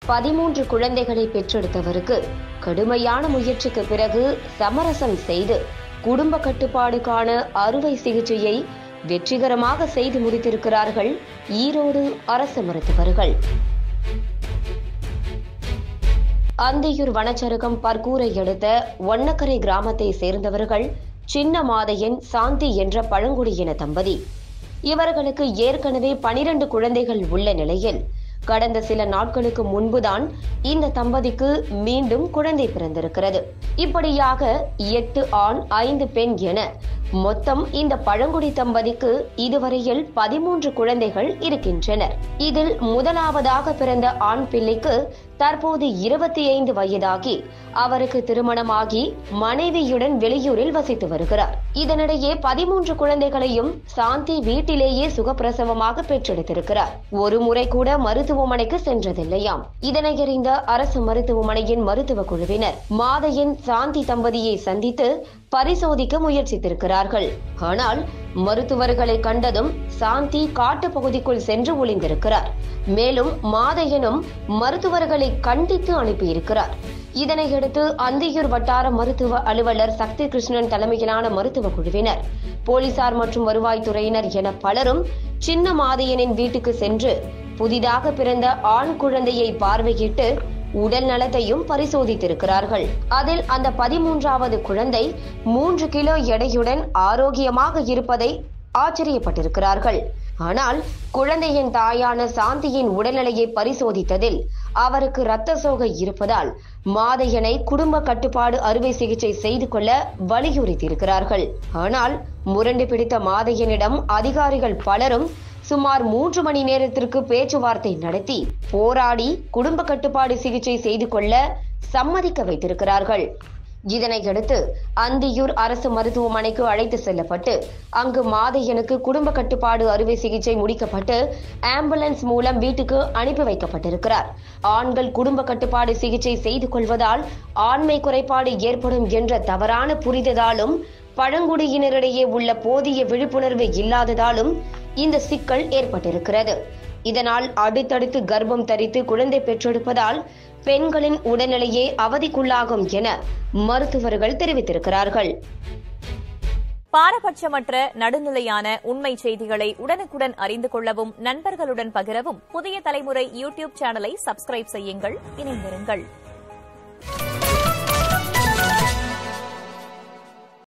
பதிமூன்று குழந்தைகளை பெற்றெடுத்தவருக்கு கடுமையான முயற்சிக்கு பிறகு சமரசம் செய்து குடும்ப கட்டுப்பாடுக்கான அறுவை சிகிச்சையை வெற்றிகரமாக செய்து முடித்திருக்கிறார்கள் ஈரோடு அரசு மருத்துவர்கள் அந்தியூர் வனச்சரகம் பர்கூரை அடுத்த ஒன்னக்கரை கிராமத்தை சேர்ந்தவர்கள் சின்ன மாதையன் சாந்தி என்ற பழங்குடியின தம்பதி இவர்களுக்கு ஏற்கனவே பனிரண்டு குழந்தைகள் உள்ள நிலையில் கடந்த சில நாட்களுக்கு முன்புதான் இந்த தம்பதிக்கு மீண்டும் குழந்தை பிறந்திருக்கிறது இப்படியாக எட்டு ஆண் ஐந்து பெண் என மொத்தம் இந்த பழங்குடி தம்பதிக்கு இதுவரையில் பதிமூன்று குழந்தைகள் இருக்கின்றனர் இதில் முதலாவதாக பிறந்த ஆண் பிள்ளைக்கு தற்போது இருபத்தி ஐந்து வயதாகி அவருக்கு திருமணமாகி மனைவியுடன் வெளியூரில் வசித்து வருகிறார் இதனிடையே பதிமூன்று குழந்தைகளையும் சாந்தி வீட்டிலேயே சுகப்பிரசவமாக பெற்றெடுத்திருக்கிறார் ஒரு முறை கூட மருத்துவமனைக்கு சென்றதில்லையாம் இதனை அறிந்த அரசு மருத்துவமனையின் மருத்துவ குழுவினர் மாதையின் சாந்தி தம்பதியை சந்தித்து பரிசோதிக்க முயற்சித்திருக்கிறார்கள் ஆனால் மருத்துவர்களை கண்டதும் சாந்தி காட்டு பகுதிக்குள் சென்று ஒளிந்திருக்கிறார் மேலும் மாதையனும் மருத்துவர்களை கண்டித்து அனுப்பியிருக்கிறார் இதனையடுத்து அந்தியூர் வட்டார மருத்துவ அலுவலர் சக்தி கிருஷ்ணன் தலைமையிலான மருத்துவ குழுவினர் போலீசார் மற்றும் வருவாய்த்துறையினர் என பலரும் சின்ன மாதையனின் வீட்டுக்கு சென்று புதிதாக பிறந்த ஆண் குழந்தையை பார்வையிட்டு உடல் நலத்தையும் பரிசோதித்திருக்கிறார்கள் அதில் அந்த பதிமூன்றாவது குழந்தை மூன்று கிலோ எடையுடன் ஆரோக்கியமாக இருப்பதை ஆச்சரியப்பட்டிருக்கிறார்கள் ஆனால் குழந்தையின் தாயான சாந்தியின் உடல்நிலையை பரிசோதித்ததில் அவருக்கு இரத்த சோகை இருப்பதால் மாதையனை குடும்ப கட்டுப்பாடு அறுவை சிகிச்சை செய்து கொள்ள வலியுறுத்தியிருக்கிறார்கள் ஆனால் முரண்டு பிடித்த மாதையனிடம் அதிகாரிகள் பலரும் சுமார் மூன்று மணி நேரத்திற்கு பேச்சுவார்த்தை நடத்தி போராடி குடும்ப கட்டுப்பாடு சிகிச்சை செய்து கொள்ள சம்மதிக்க வைத்திருக்கிறார்கள் இதனையடுத்து அந்தியூர் அரசு மருத்துவமனைக்கு அழைத்து செல்லப்பட்டு அங்கு மாதையனுக்கு குடும்ப கட்டுப்பாடு அறுவை சிகிச்சை முடிக்கப்பட்டு ஆம்புலன்ஸ் மூலம் வீட்டுக்கு அனுப்பி வைக்கப்பட்டிருக்கிறார் ஆண்கள் குடும்ப கட்டுப்பாடு சிகிச்சை செய்து கொள்வதால் ஆண்மை குறைபாடு ஏற்படும் என்ற தவறான புரிதலாலும் பழங்குடியினரிடையே உள்ள போதிய விழிப்புணர்வு இல்லாததாலும் இந்த சிக்கல் ஏற்பட்டிருக்கிறது இதனால் அடுத்தடுத்து கர்ப்பம் தரித்து குழந்தை பெற்றெடுப்பதால் பெண்களின் உடல்நிலையே அவதிக்குள்ளாகும் என மருத்துவர்கள் தெரிவித்திருக்கிறார்கள் பாரபட்சமற்ற நடுநிலையான உண்மை செய்திகளை உடனுக்குடன் அறிந்து கொள்ளவும் நண்பர்களுடன் பகிரவும் புதிய தலைமுறை யூடியூப் சேனலை சப்ஸ்கிரைப் செய்யுங்கள் இணைந்திருங்கள்